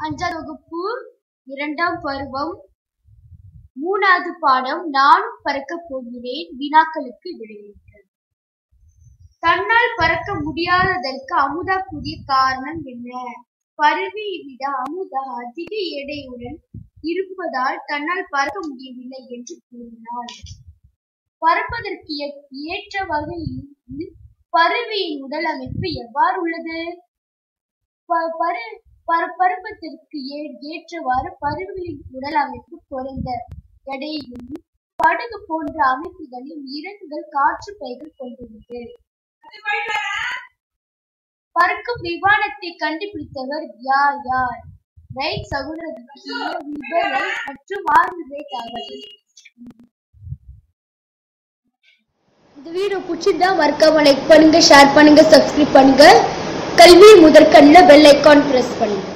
அஞ்சாம் வகுப்பு இரண்டாம் பருவம் மூணாவது பாடம் நானும் பறக்கப் போகிறேன் வினாக்களுக்கு விடையளித்தல் தன்னால் பறக்க முடியாததற்கு அமுதா கூறிய காரணம் என்ன பருவியை விட அமுதா அதிக எடையுடன் இருப்பதால் தன்னால் பறக்க முடியவில்லை என்று கூறினாள் பறப்பதற்கு ஏ- ஏற்ற வகையில் பருவியின் உடல் அமைப்பு எவ்வாறு உள்ளது ப- பரு பர- பருப்பத்திற்கு ஏ- ஏற்றவாறு பருவியின் உடல் அமைப்பு குறைந்த எடையும் படகு போன்ற அமைப்புகளில் இறகுகள் காற்று பைகள் கொண்டுள்ளது பறக்கும் விமானத்தை கண்டுபிடித்தவர் யார் யார் ரைட் சகுனரத்திய விபரல் மற்றும் ஆர்மிரேட் அவர்கள் இந்த வீடியோ பிடிச்சிருந்தா மறக்காம லைக் பண்ணுங்க ஷேர் பண்ணுங்க சப்ஸ்கிரைப் பண்ணுங்க கல்வி முதற்கண்ணில் பெல் ஐக்கான் பிரஸ் பண்ணுங்க